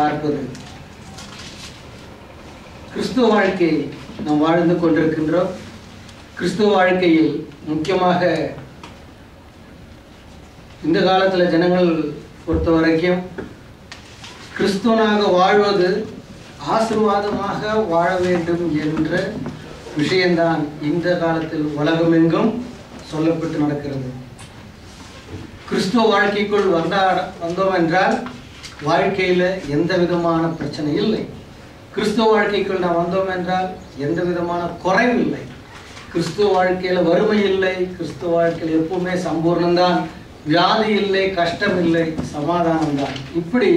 பார்ப்பது கிறிஸ்துவ வாழ்க்கை நாம் வாழ்ந்து கொண்டிருக்கின்றோம் கிறிஸ்துவ வாழ்க்கையில் முக்கியமாக இந்த காலத்தில் ஜனங்கள் பொறுத்த வரைக்கும் கிறிஸ்துவனாக வாழ்வது ஆசீர்வாதமாக வாழ வேண்டும் என்ற விஷயம்தான் இந்த காலத்தில் உலகமெங்கும் சொல்லப்பட்டு நடக்கிறது கிறிஸ்துவ வாழ்க்கைக்குள் வந்தா வந்தோம் என்றால் வாழ்க்கையில் எந்த விதமான பிரச்சனை இல்லை கிறிஸ்துவ வாழ்க்கைக்குள் நாம் வந்தோம் என்றால் எந்த விதமான குறைவு இல்லை கிறிஸ்துவ வாழ்க்கையில் வறுமை இல்லை கிறிஸ்துவ வாழ்க்கையில் எப்பவுமே சம்பூர்ணம்தான் வியாதி இல்லை கஷ்டம் இல்லை சமாதானம் தான் இப்படி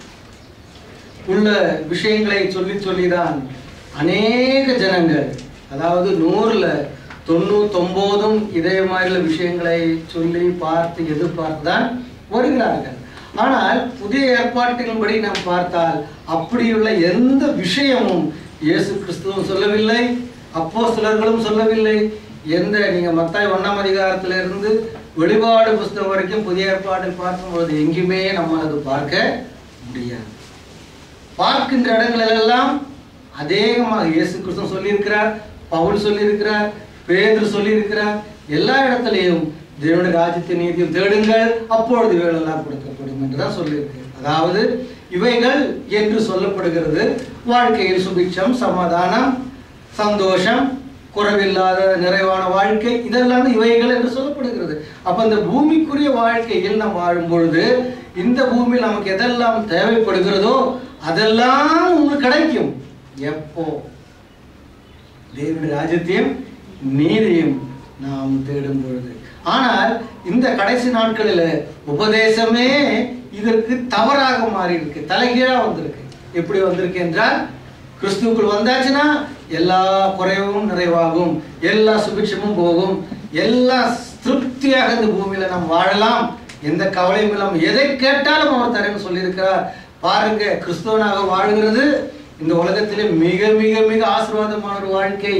உள்ள விஷயங்களை சொல்லி சொல்லிதான் அநேக ஜனங்கள் அதாவது நூறில் தொண்ணூத்தொம்போதும் இதே மாதிரிയുള്ള விஷயங்களை சொல்லி பார்த்து எதிர்பார்த்து தான் வருகிறார்கள் ஆனால் புதிய ஏற்பாட்டின்படி நாம் பார்த்தால் அப்படியுள்ள எந்த விஷயமும் இயேசு கிறிஸ்துவும் சொல்லவில்லை அப்போ சிலர்களும் சொல்லவில்லை எந்த நீங்க மத்தாய் ஒன்றாம் அதிகாரத்திலிருந்து வெளிப்பாடு புஸ்தகம் வரைக்கும் புதிய ஏற்பாட்டில் பார்க்கும்பொழுது எங்கேயுமே நம்ம அது பார்க்க முடியாது பார்க்கின்ற இடங்களெல்லாம் அதேகமாக இயேசு கிறிஸ்து சொல்லியிருக்கிறார் பவுல் சொல்லியிருக்கிறார் பேதுரு சொல்லியிருக்கிறார் எல்லா இடத்துலையும் தேவனுடைய ராஜ்யத்தை நீதியும் தேடுங்கள் அப்பொழுது இவைகளெல்லாம் கொடுக்கப்படும் என்று தான் சொல்லியிருக்கு அதாவது இவைகள் என்று சொல்லப்படுகிறது வாழ்க்கையில் சுபிட்சம் சமாதானம் சந்தோஷம் குறைவில்லாத நிறைவான வாழ்க்கை இதெல்லாம் இவைகள் என்று சொல்லப்படுகிறது அப்ப இந்த பூமிக்குரிய வாழ்க்கையில் நாம் வாழும் பொழுது இந்த பூமியில் நமக்கு எதெல்லாம் தேவைப்படுகிறதோ அதெல்லாம் உங்களுக்கு கிடைக்கும் எப்போ தேவனுடைய ராஜ்யத்தையும் நீதியும் நாம் தேடும் பொழுது ஆனால் இந்த கடைசி நாட்களில் உபதேசமே இதற்கு தவறாக மாறி இருக்கு தலைகீழா வந்திருக்கு எப்படி வந்திருக்கு என்றால் கிறிஸ்துவுக்குள் வந்தாச்சுன்னா எல்லா குறைவும் நிறைவாகும் எல்லா சுபிட்சமும் போகும் எல்லா திருப்தியாக இந்த பூமியில நாம் வாழலாம் எந்த கவலையும் இல்லாமல் எதை கேட்டாலும் அவர் தரேன்னு சொல்லியிருக்கிறார் பாருங்க கிறிஸ்துவனாக வாழ்கிறது இந்த உலகத்திலே மிக மிக மிக ஆசீர்வாதமான ஒரு வாழ்க்கை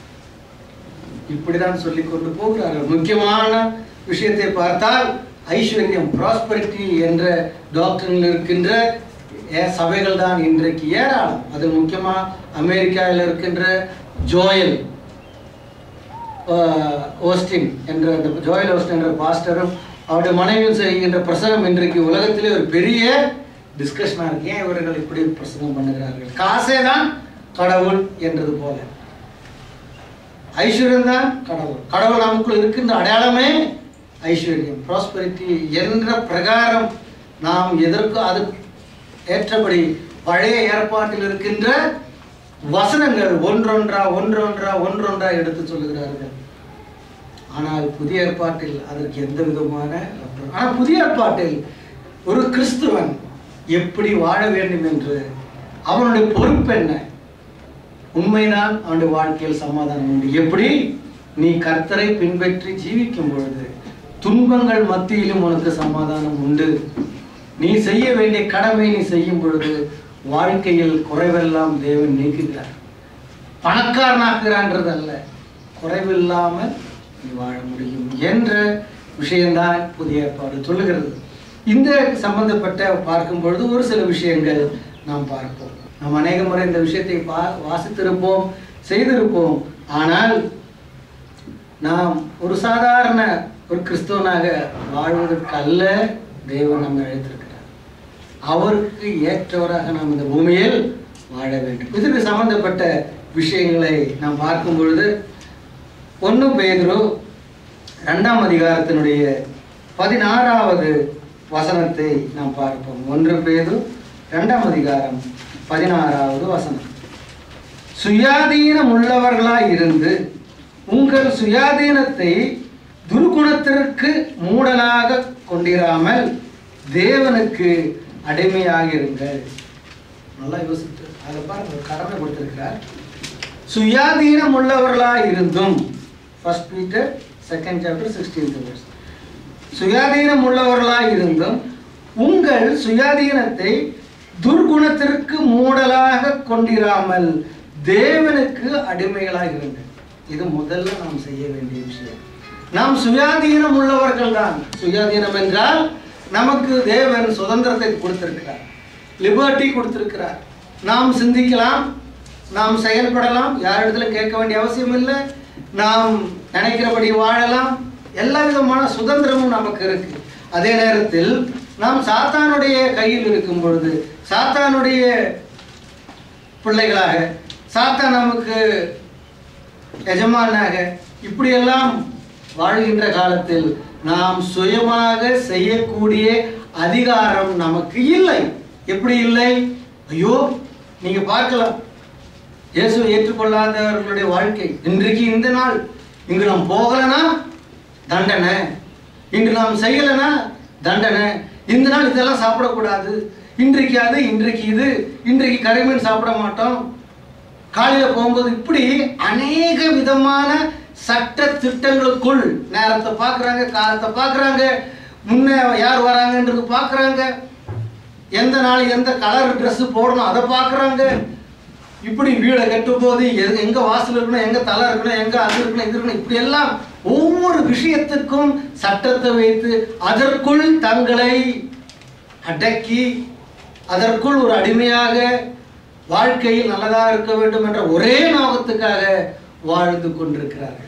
இப்படிதான் சொல்லி கொண்டு போகிறார்கள் முக்கியமான விஷயத்தை பார்த்தால் ஐஸ்வர்யம் ப்ராஸ்பரிட்டி என்ற டாக்டரில் இருக்கின்ற ஏ- சபைகள் தான் இன்றைக்கு ஏராளம் அது முக்கியமா அமெரிக்காவில் இருக்கின்ற ஜோயல் ஆஹ், ஓஸ்டின் என்ற அந்த ஜோயல் ஓஸ்டின் என்ற பாஸ்டரும் அவருடைய மனைவியும் செய்கின்ற பிரசங்கம் இன்றைக்கு உலகத்திலே ஒரு பெரிய டிஸ்கஷனாக இருக்கு ஏன் இவர்கள் இப்படி பிரசங்கம் பண்ணுகிறார்கள் காசே தான் கடவுள் என்றது போல ஐஸ்வர்யம் தான் கடவுள் கடவுள் நமக்குள் இருக்கின்ற அடையாளமே ஐஸ்வர்யம் ப்ராஸ்பரிட்டி என்ற பிரகாரம் நாம் எதற்கு அது ஏற்றபடி பழைய ஏற்பாட்டில் இருக்கின்ற வசனங்கள் ஒன்றொன்றா ஒன்றொன்றா ஒன்றொன்றா எடுத்து சொல்லுகிறார்கள் ஆனால் புதிய ஏற்பாட்டில் அதற்கு எந்த விதமான அர்த்தம். ஆனால் புதிய ஏற்பாட்டில் ஒரு கிறிஸ்துவன் எப்படி வாழ வேண்டும் என்று அவனுடைய பொறுப்பு என்ன உண்மைதான் அவனுடைய வாழ்க்கையில் சமாதானம் உண்டு எப்படி நீ கர்த்தரை பின்பற்றி ஜீவிக்கும் பொழுது துன்பங்கள் மத்தியிலும் உனக்கு சமாதானம் உண்டு நீ செய்ய வேண்டிய கடமை நீ செய்யும் பொழுது வாழ்க்கையில் குறைவெல்லாம் தேவன் நீக்குகிறார் பணக்காரனாக்குறான்றது அல்ல குறைவில்லாமல் நீ வாழ முடியும் என்ற விஷயம்தான் புதிய ஏற்பாடு சொல்லுகிறது இந்த சம்பந்தப்பட்ட பார்க்கும் பொழுது ஒரு சில விஷயங்கள் நாம் பார்ப்போம் நாம் அநேக முறை இந்த விஷயத்தை பா வாசித்திருப்போம் செய்திருப்போம் ஆனால் நாம் ஒரு சாதாரண ஒரு கிறிஸ்தவனாக வாழ்வதற்கு அல்ல தேவன் நம்மை அழைத்திருக்கிறார் அவருக்கு ஏற்றவராக நாம் இந்த பூமியில் வாழ வேண்டும் இதற்கு சம்பந்தப்பட்ட விஷயங்களை நாம் பார்க்கும் பொழுது ஒன்று பேதுரு ரெண்டாம் அதிகாரத்தினுடைய பதினாறாவது வசனத்தை நாம் பார்ப்போம் ஒன்று பேதுரு ரெண்டாம் அதிகாரம் பதினாறாவது வசனம் சுயாதீனம் உள்ளவர்களாய் இருந்து உங்கள் சுயாதீனத்தை துர்குணத்திற்கு மூடலாக கொண்டிராமல் தேவனுக்கு அடிமையாக இருங்கள் நல்லா யோசித்து அதை பாருங்க ஒரு கடமை கொடுத்திருக்கிறார் சுயாதீனம் உள்ளவர்களாய் இருந்தும் first Peter second chapter sixteenth verse சுயாதீனம் உள்ளவர்களாய் இருந்தும் உங்கள் சுயாதீனத்தை துர்குணத்திற்கு மூடலாக கொண்டிராமல் தேவனுக்கு அடிமைகளாக இருங்கள் இது முதல்ல நாம் செய்ய வேண்டிய விஷயம் நாம் சுயாதீனம் உள்ளவர்கள் தான் சுயாதீனம் என்றால் நமக்கு தேவன் சுதந்திரத்தை கொடுத்திருக்கிறார் லிபர்ட்டி கொடுத்திருக்கிறார் நாம் சிந்திக்கலாம் நாம் செயல்படலாம் யாரிடத்துல கேட்க வேண்டிய அவசியம் இல்லை நாம் நினைக்கிறபடி வாழலாம் எல்லா விதமான சுதந்திரமும் நமக்கு இருக்கு அதே நேரத்தில் நாம் சாத்தானுடைய கையில் இருக்கும் பொழுது சாத்தானுடைய பிள்ளைகளாக சாத்தான் நமக்கு எஜமானாக இப்படியெல்லாம் வாழ்கின்ற காலத்தில் நாம் சுயமாக செய்யக்கூடிய அதிகாரம் நமக்கு இல்லை எப்படி இல்லை ஐயோ நீங்க பார்க்கலாம் இயேசுவை ஏற்றுக்கொள்ளாதவர்களுடைய வாழ்க்கை இன்றைக்கு இந்த நாள் இங்கு நாம் போகலனா தண்டனை இன்று நாம் செய்யலைனா தண்டனை இந்த நாள் இதெல்லாம் சாப்பிடக்கூடாது இன்றைக்கு அது இன்றைக்கு இது இன்றைக்கு கரிமீன் சாப்பிட மாட்டோம் காலையில் போகும்போது இப்படி அநேக விதமான சட்ட திட்டங்களுக்குள் நேரத்தை பார்க்குறாங்க காலத்தை பார்க்குறாங்க முன்ன யார் வராங்கன்றது பார்க்குறாங்க எந்த நாள் எந்த கலர் Dress போடணும் அதை பார்க்குறாங்க இப்படி வீடை கட்டும் போது எது எங்க வாசல் இருக்கணும் எங்க தலை இருக்கணும் எங்க அது இருக்கணும் இது இருக்கணும் இப்படி எல்லாம் ஒவ்வொரு விஷயத்துக்கும் சட்டத்தை வைத்து அதற்குள் தங்களை அடக்கி அதற்குள் ஒரு அடிமையாக வாழ்க்கையில் நல்லதாக இருக்க வேண்டும் என்ற ஒரே நோக்கத்துக்காக வாழ்ந்து கொண்டிருக்கிறார்கள்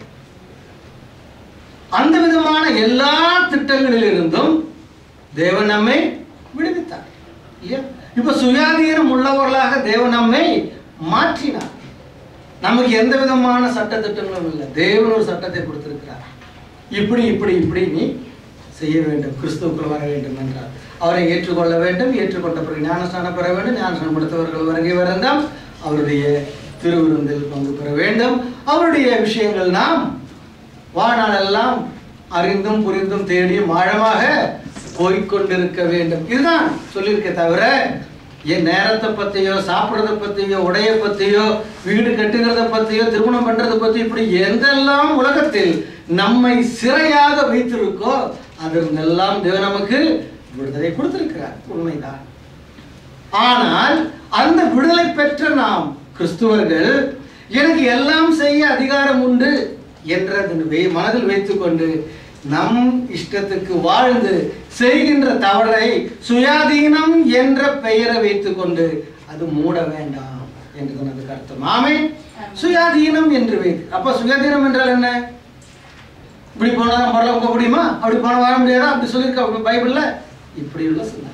அந்த விதமான எல்லா திட்டங்களிலிருந்தும் தேவன் நம்மை விடுவித்தார் இல்லையா இப்ப சுயாதீனம் உள்ளவர்களாக தேவன் நம்மை மாற்றினார் நமக்கு எந்த விதமான சட்ட திட்டங்களும் இல்லை தேவன் ஒரு சட்டத்தை கொடுத்திருக்கிறார் இப்படி இப்படி இப்படி நீ செய்ய வேண்டும் கிறிஸ்துவுக்குள் வர வேண்டும் என்றார் அவரை ஏற்றுக்கொள்ள வேண்டும் ஏற்றுக்கொண்ட பிறகு ஞானஸ்நானம் பெற வேண்டும் ஞானஸ்நானம் படுத்தவர்கள் வருகை வரந்தால் அவருடைய திருவிருந்தில் பங்கு பெற வேண்டும் அவருடைய விஷயங்கள் நாம் வாழ்நாளெல்லாம் அறிந்தும் புரிந்தும் தேடியும் ஆழமாக போய்க்கொண்டிருக்க வேண்டும் இதுதான் சொல்லியிருக்கே தவிர என் நேரத்தை பற்றியோ சாப்பிட்றத பற்றியோ உடைய பற்றியோ வீடு கட்டுகிறத பற்றியோ திருமணம் பண்ணுறத பற்றி இப்படி எந்தெல்லாம் உலகத்தில் நம்மை சிறையாக வைத்திருக்கோ அதிலிருந்தெல்லாம் தேவன் நமக்கு விடுதலை கொடுத்திருக்கிறார் உண்மைதான் ஆனால் அந்த விடுதலை பெற்ற நாம் கிறிஸ்துவர்கள் எனக்கு எல்லாம் செய்ய அதிகாரம் உண்டு என்றது வை- மனதில் வைத்துக்கொண்டு நம் இஷ்டத்துக்கு வாழ்ந்து செய்கின்ற தவறை சுயாதீனம் என்ற பெயரை வைத்துக்கொண்டு அது மூட வேண்டாம் என்றுதான் அதுக்கு அர்த்தம் ஆமே சுயாதீனம் என்று வைத்து அப்ப சுயாதீனம் என்றால் என்ன இப்படி போனா நம்ம பரலோகம் போக முடியுமா அப்படி போன வாழ முடியாதா அப்படி சொல்லியிருக்க பைபிள்ல இப்படி உள்ள சொன்னார்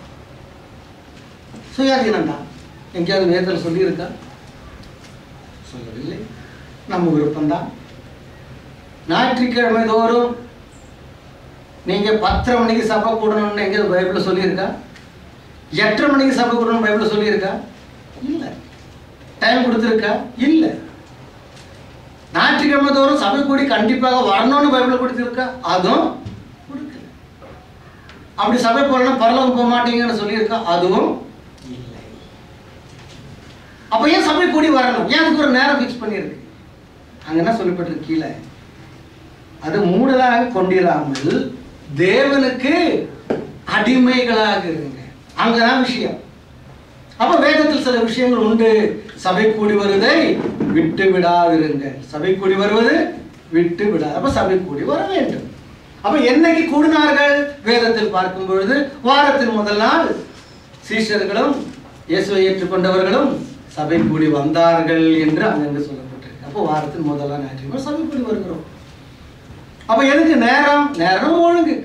சுயாதீனம் தான் எங்கேயாவது வேதத்தில் சொல்லியிருக்கா சொல்லவில்லை நம்ம விருப்பம்தான் ஞாயிற்றுக்கிழமை தோறும் நீங்க பத்தரை மணிக்கு சபை கூடணும்னு எங்கேயாவது பைபிள்ல சொல்லியிருக்கா எட்டரை மணிக்கு சபை கூடணும் பைபிள்ல சொல்லியிருக்கா இல்லை டைம் கொடுத்துருக்கா இல்லை ஞாயிற்றுக்கிழமை தோறும் சபை கூடி கண்டிப்பாக வரணும்னு பைபிள் கொடுத்துருக்கா அதுவும் கொடுக்கல அப்படி சபை போறோம்னா பரலோகம் போக மாட்டீங்கன்னு சொல்லியிருக்கா அதுவும் இல்லை அப்ப ஏன் சபை கூடி வரணும் ஏன் அதுக்கு ஒரு நேரம் ஃபிக்ஸ் பண்ணியிருக்கு அங்க என்ன சொல்லப்பட்டிருக்கு கீழே அது மூடலாக கொண்டிராமல் தேவனுக்கு அடிமைகளாக இருங்க அங்கதான் விஷயம் அப்ப வேதத்தில் சில விஷயங்கள் உண்டு சபை கூடி வருவதை விட்டு விடாதிருங்க சபை கூடி வருவது விட்டு விடாது அப்ப சபை கூடி வர வேண்டும் அப்ப என்னைக்கு கூடினார்கள் வேதத்தில் பார்க்கும் பொழுது வாரத்தின் முதல் நாள் சீஷர்களும் இயேசுவை ஏற்றுக்கொண்டவர்களும் சபை கூடி வந்தார்கள் என்று அங்கங்க சொல்லப்பட்டிருக்கு அப்போ வாரத்தின் முதல் நாள் ஞாயிற்றுக்கிழமை சபை கூடி வருகிறோம் அப்ப எதுக்கு நேரம் நேரம் ஒழுங்குக்கு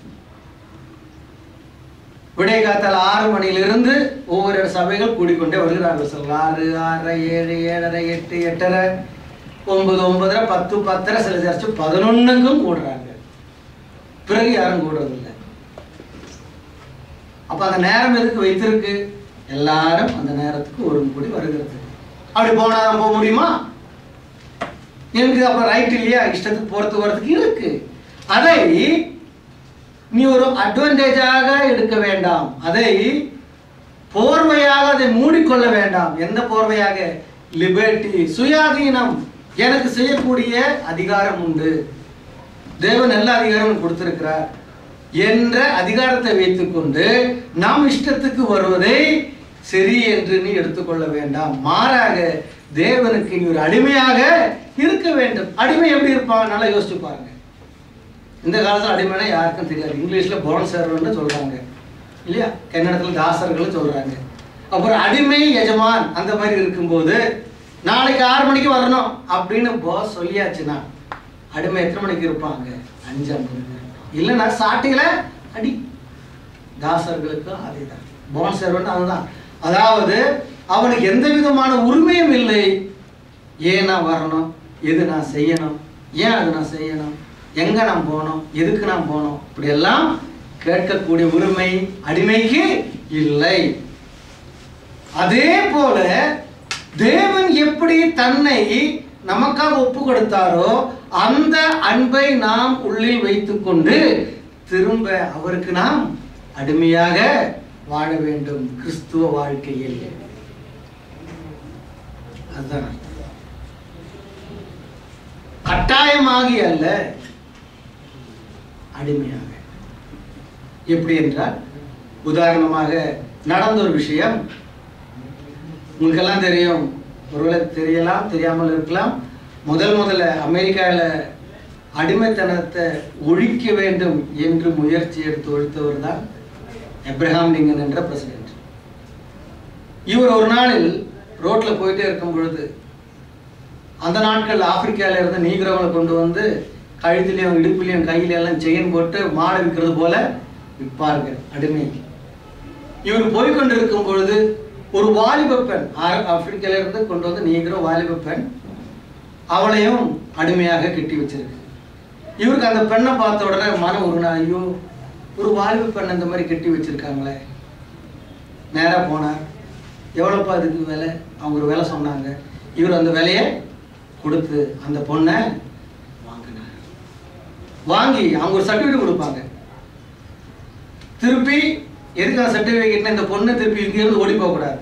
விடை காத்தால் ஆறு மணியிலிருந்து ஒவ்வொரு சபைகள் கூடிக்கொண்டே வருகிறார்கள் சில ஆறு ஆறரை ஏழு ஏழரை எட்டு எட்டரை ஒன்பது ஒன்பதரை பத்து பத்தரை சில சர்ச்சு பதினொன்னுக்கும் கூடுறாங்க பிறகு யாரும் கூடுறதில்லை அப்ப அந்த நேரம் எதுக்கு வைத்திருக்கு எல்லாரும் அந்த நேரத்துக்கு ஒரு கூடி வருகிறது அப்படி போனாதான் போக முடியுமா எனக்கு அப்ப ரைட் இல்லையா இஷ்டத்துக்கு போறதுக்கு வரதுக்கு இருக்கு அதை நீ ஒரு அட்வான்டேஜாக எடுக்க வேண்டாம் அதை போர்வையாக அதை மூடிக்கொள்ள வேண்டாம் எந்த போர்வையாக லிபர்ட்டி சுயாதீனம் எனக்கு செய்யக்கூடிய அதிகாரம் உண்டு தேவன் எல்லா அதிகாரமும் கொடுத்திருக்கிறார் என்ற அதிகாரத்தை வைத்துக்கொண்டு நம் இஷ்டத்துக்கு வருவதை சரி என்று நீ எடுத்துக்கொள்ள வேண்டாம் மாறாக தேவனுக்கு நீ ஒரு அடிமையாக இருக்க வேண்டும் அடிமை எப்படி இருப்பான் நல்லா யோசிச்சு பாருங்க இந்த காலத்துல அடிமைனா யாருக்கும் தெரியாது இங்கிலீஷ்ல போன் சர்வன்ட் சொல்றாங்க இல்லையா கன்னடத்தில் தாசர்கள் சொல்றாங்க அப்புறம் அடிமை எஜமான் அந்த மாதிரி இருக்கும்போது நாளைக்கு ஆறு மணிக்கு வரணும் அப்படின்னு பாஸ் சொல்லியாச்சுன்னா அடிமை எத்தனை மணிக்கு இருப்பாங்க அஞ்சு ஐம்பதுக்கு இல்லைன்னா ஸ்டார்டிங்கில் அடி தாசர்களுக்கும் அதே தான் போன் சர்வன் அதுதான் அதாவது அவனுக்கு எந்த விதமான உரிமையும் இல்லை ஏன் நான் வரணும் எது நான் செய்யணும் ஏன் அது நான் செய்யணும் எங்க நான் போகணும் எதுக்கு நான் போகணும் இப்படியெல்லாம் கேட்கக்கூடிய உரிமை அடிமைக்கு இல்லை அதே போல தேவன் எப்படி தன்னை நமக்காக ஒப்பு கொடுத்தாரோ அந்த அன்பை நாம் உள்ளில் வைத்துக்கொண்டு திரும்ப அவருக்கு நாம் அடிமையாக வாழ வேண்டும் கிறிஸ்துவ வாழ்க்கையில் அதுதான் அர்த்தம். கட்டாயமாகி அல்ல அடிமையாக எப்படி என்றால் உதாரணமாக நடந்த ஒரு விஷயம் உங்களுக்கெல்லாம் தெரியும் ஒருவேளை தெரியலாம் தெரியாமல் இருக்கலாம் முதல் முதல்ல அமெரிக்காவில் அடிமைத்தனத்தை ஒழிக்க வேண்டும் என்று முயற்சி எடுத்து ஒழித்தவர் தான் எப்ரஹாம் லிங்கன் என்ற பிரசிடென்ட் இவர் ஒரு நாளில் ரோட்ல போயிட்டே இருக்கும் பொழுது அந்த நாட்கள் ஆப்பிரிக்கால இருந்து நீக்கிறவங்களை கொண்டு வந்து கழுத்துலையும் இடுப்புலையும் கையில எல்லாம் செயின் போட்டு மாடை விற்கிறது போல விற்பார்கள் அடிமைக்கு இவர் போய்கொண்டிருக்கும் பொழுது ஒரு வாலிப பெண் ஆ- ஆப்பிரிக்கால இருந்து கொண்டு வந்து நீக்கிற வாலிப பெண் அவளையும் அடிமையாக கட்டி வச்சிருக்கு இவருக்கு அந்த பெண்ணை பார்த்த உடனே மனம் உருணா ஐயோ ஒரு வாலிப பெண் இந்த மாதிரி கட்டி வச்சிருக்காங்களே நேரா போனார் எவ்வளோப்பா இதுக்கு விலை அவங்க ஒரு விலை சொன்னாங்க இவர் அந்த விலையை கொடுத்து அந்த பொண்ணை வாங்கினார் வாங்கி அவங்க ஒரு சர்டிஃபிகேட் கொடுப்பாங்க திருப்பி எதுக்காக சர்டிஃபிகேட்னா இந்த பொண்ணு திருப்பி இங்கிருந்து ஓடி போகக்கூடாது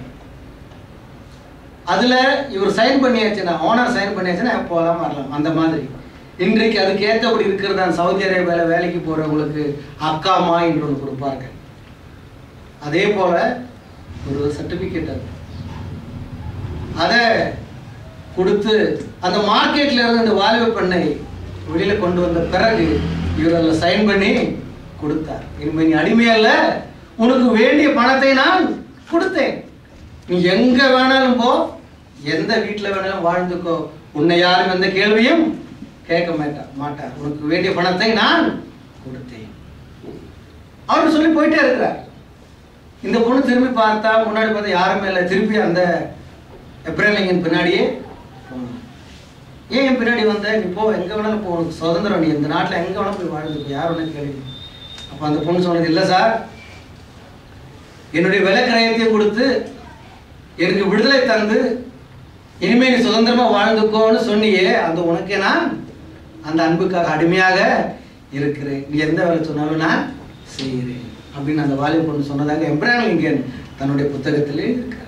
அதுல இவர் சைன் பண்ணியாச்சுன்னா ஓனர் சைன் பண்ணியாச்சுன்னா போகலாம் வரலாம் அந்த மாதிரி இன்றைக்கு அதுக்கு ஏற்றபடி இருக்கிறதா சவுதி அரேபியால வேலைக்கு போறவங்களுக்கு அக்காமா என்று ஒன்று கொடுப்பார்கள் அதே போல ஒரு சர்டிபிகேட் அது அதை கொடுத்து அந்த மார்க்கெட்ல இருந்து இந்த வாலிப பெண்ணை வெளியில கொண்டு வந்த பிறகு இவர் அதில் சைன் பண்ணி கொடுத்தார் இனிமே நீ அடிமையல்ல உனக்கு வேண்டிய பணத்தை நான் கொடுத்தேன் நீ எங்க வேணாலும் போ எந்த வீட்டில் வேணாலும் வாழ்ந்துக்கோ உன்னை யாரும் எந்த கேள்வியும் கேட்க மாட்டா மாட்டார் உனக்கு வேண்டிய பணத்தை நான் கொடுத்தேன் அவர் சொல்லி போயிட்டே இருக்கிறார் இந்த பொண்ணு திரும்பி பார்த்தா முன்னாடி பார்த்தா யாருமே இல்லை திருப்பி அந்த எப்ரலிங்கன் பின்னாடியே போனான். ஏன் என் பின்னாடி வந்த நீ போ எங்க வேணாலும் போ உனக்கு சுதந்திரம் நீ இந்த நாட்டில் எங்க வேணாலும் போய் வாழ்ந்துக்கோ யார் வேணாலும் கேள்வி அப்போ அந்த பொண்ணு சொன்னது இல்லை சார் என்னுடைய விலை கிரயத்தையும் கொடுத்து எனக்கு விடுதலை தந்து இனிமே நீ சுதந்திரமா வாழ்ந்துக்கோன்னு சொன்னியே அந்த உனக்கே நான் அந்த அன்புக்காக அடிமையாக இருக்கிறேன் நீ எந்த வேலை சொன்னாலும் நான் செய்கிறேன் அப்படின்னு அந்த வாலிப பொண்ணு சொன்னதாக எப்ராஹிம் லிங்கன் தன்னுடைய புத்தகத்திலே இருக்கிறார்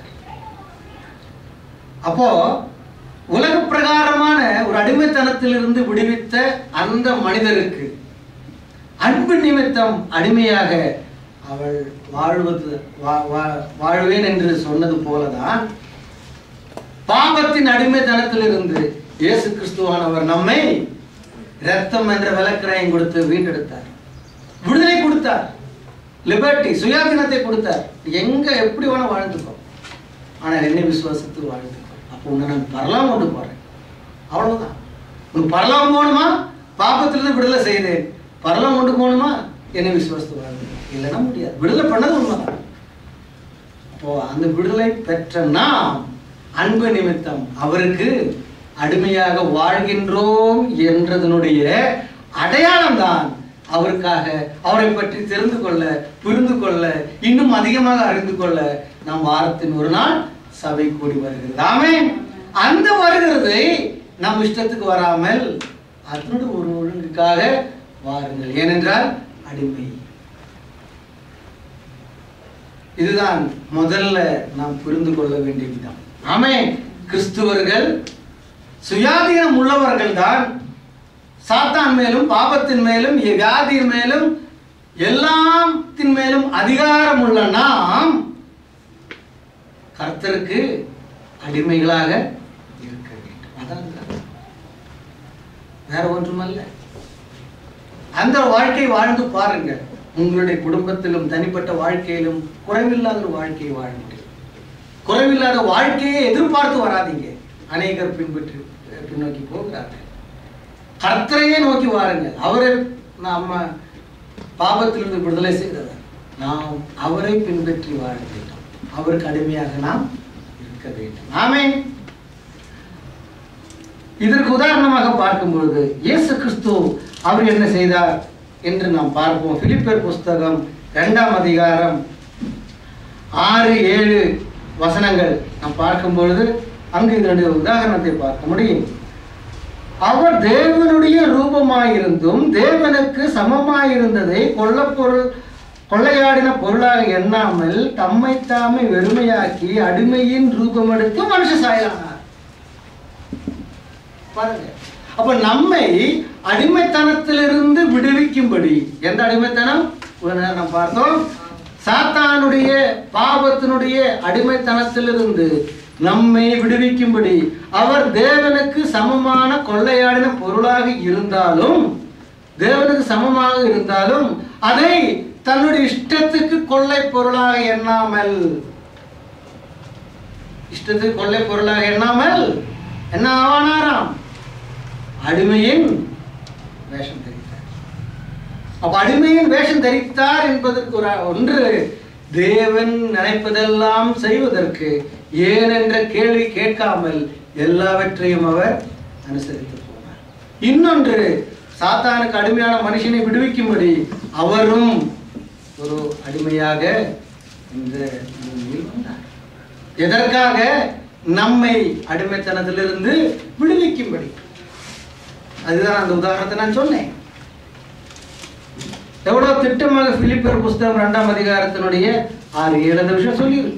அப்போ உலக பிரகாரமான ஒரு அடிமைத்தனத்திலிருந்து விடுவித்த அந்த மனிதருக்கு அன்பு நிமித்தம் அடிமையாக அவள் வாழ்வது வா- வா- வாழ்வேன் என்று சொன்னது போலதான் பாவத்தின் அடிமைத்தனத்திலிருந்து இயேசு கிறிஸ்துவானவர் நம்மை இரத்தம் என்ற விலக்கிரயம் கொடுத்து வீண்டெடுத்தார் விடுதலை கொடுத்தார் லிபர்ட்டி சுயாதீனத்தை கொடுத்தார் எங்க எப்படி வேணா வாழ்ந்துக்கோ ஆனால் என்னை விசுவாசித்து வாழ்ந்துக்கோ அப்போ உன்னை நான் பரலாம் கொண்டு போறேன் அவ்வளவுதான் உனக்கு பரலாம் போகணுமா பாப்பத்திலிருந்து விடுதலை செய்தேன் பரலாம் கொண்டு போகணுமா என்னை விசுவாசித்து வாழ்ந்துக்கோ இல்லைன்னா முடியாது விடுதலை பண்ணது உண்மைதான் அப்போ அந்த விடுதலை பெற்ற நாம் அன்பு நிமித்தம் அவருக்கு அடிமையாக வாழ்கின்றோம் என்றதனுடைய அடையாளம் தான் அவருக்காக அவரை பற்றி தெரிந்து கொள்ள புரிந்து கொள்ள இன்னும் அதிகமாக அறிந்து கொள்ள நாம் வாரத்தின் ஒரு நாள் சபை கூடி வருகிறது ஆமென் அந்த வருகிறதை நம் இஷ்டத்துக்கு வராமல் அதனோட ஒரு ஒழுங்குக்காக வாருங்கள் ஏனென்றால் அடிமை இதுதான் முதல்ல நாம் புரிந்து கொள்ள வேண்டிய விதம் ஆமே கிறிஸ்துவர்கள் சுயாதீனம் உள்ளவர்கள் தான் சாத்தான் மேலும் பாபத்தின் மேலும் வியாதியின் மேலும் எல்லாத்தின் மேலும் அதிகாரம் உள்ள நாம் கர்த்தருக்கு அடிமைகளாக இருக்க வேண்டும் அதான் அது. வேற ஒன்றுமல்ல அந்த வாழ்க்கை வாழ்ந்து பாருங்க உங்களுடைய குடும்பத்திலும் தனிப்பட்ட வாழ்க்கையிலும் குறைவில்லாத ஒரு வாழ்க்கையை வாழ்ந்துட்டு குறைவில்லாத வாழ்க்கையை எதிர்பார்த்து வராதீங்க அநேகர் பின்பற்றி பின்னோக்கி போகிறார்கள் கர்த்தரையே நோக்கி வாருங்கள் அவரை நாம பாவத்திலிருந்து விடுதலை செய்தவர் நாம் அவரை பின்பற்றி வாழ வேண்டும் அவருக்கு அடிமையாக நாம் இருக்க வேண்டும் ஆமென் இதற்கு உதாரணமாக பார்க்கும் பொழுது இயேசு கிறிஸ்து அவர் என்ன செய்தார் என்று நாம் பார்ப்போம் பிலிப்பர் புஸ்தகம் இரண்டாம் அதிகாரம் ஆறு ஏழு வசனங்கள் நாம் பார்க்கும் பொழுது அங்கு இதனுடைய உதாரணத்தை பார்க்க முடியும் அவர் தேவனுடைய ரூபமாயிருந்தும் தேவனுக்கு சமமாயிருந்ததை கொல்லப்பொருள் கொள்ளையாடின பொருளாக எண்ணாமல் தம்மை தாமே வெறுமையாக்கி அடிமையின் ரூபம் எடுத்து மனுஷ சாயலானார் பாருங்க அப்ப நம்மை அடிமைத்தனத்திலிருந்து விடுவிக்கும்படி எந்த அடிமைத்தனம் ஒரு நேரம் நாம் பார்த்தோம் சாத்தானுடைய பாவத்தினுடைய அடிமைத்தனத்திலிருந்து நம்மை விடுவிக்கும்படி அவர் தேவனுக்கு சமமான கொள்ளையாடின பொருளாக இருந்தாலும் தேவனுக்கு சமமாக இருந்தாலும் அதை தன்னுடைய இஷ்டத்துக்கு கொள்ளை பொருளாக எண்ணாமல் இஷ்டத்துக்கு கொள்ளை பொருளாக எண்ணாமல் என்ன ஆவானாராம் அடிமையின் வேஷம் தரித்தார் அப்ப அடிமையின் வேஷம் தரித்தார் என்பதற்கு ஒரு ஒன்று தேவன் நினைப்பதெல்லாம் செய்வதற்கு ஏன் என்ற கேள்வி கேட்காமல் எல்லாவற்றையும் அவர் அனுசரித்து போனார் இன்னொன்று சாத்தானுக்கு அடிமையான மனுஷனை விடுவிக்கும்படி அவரும் ஒரு அடிமையாக இந்த பூமியில் வந்தார் எதற்காக நம்மை அடிமைத்தனத்திலிருந்து விடுவிக்கும்படி அதுதான் அந்த உதாரணத்தை நான் சொன்னேன் எவ்வளவு திட்டமாக பிலிப்பர் புஸ்தகம் இரண்டாம் அதிகாரத்தினுடைய ஆறு ஏழு விஷயம் சொல்லியிருக்கு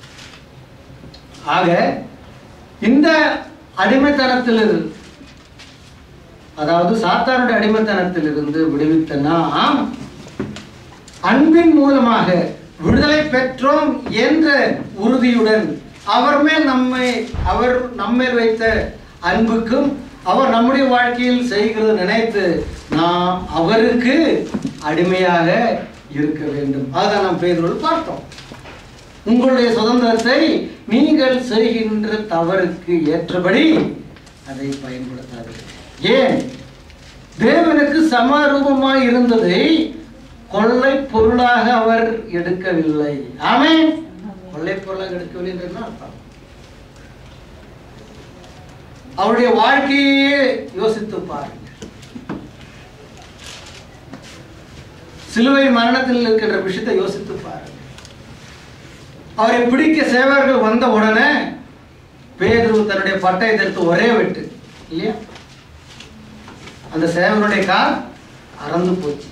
ஆக இந்த அடிமைத்தனத்தில் அதாவது சாத்தானுடைய அடிமைத்தனத்திலிருந்து விடுவித்த நாம் அன்பின் மூலமாக விடுதலை பெற்றோம் என்ற உறுதியுடன் அவர் மேல் நம்மை அவர் நம்மேல் வைத்த அன்புக்கும் அவர் நம்முடைய வாழ்க்கையில் செய்கிறது நினைத்து நாம் அவருக்கு அடிமையாக இருக்க வேண்டும் அதுதான் நாம் பேதரோடு பார்த்தோம் உங்களுடைய சுதந்திரத்தை நீங்கள் செய்கின்ற தவறுக்கு ஏற்றபடி அதை பயன்படுத்தாது ஏன் தேவனுக்கு சமரூபமாய் இருந்ததை கொள்ளை பொருளாக அவர் எடுக்கவில்லை ஆமென் கொள்ளை பொருளாக எடுக்கவில்லை என்று என்ன அர்த்தம் அவருடைய வாழ்க்கையே யோசித்து பாருங்க சிலுவை மரணத்தில் இருக்கின்ற விஷயத்தை யோசித்து பாருங்க அவரை பிடிக்க சேவர்கள் வந்த உடனே பேதுரு தன்னுடைய பட்டயத்தை எடுத்து ஒரே வெட்டு இல்லையா அந்த சேவனுடைய கால் அறந்து போச்சு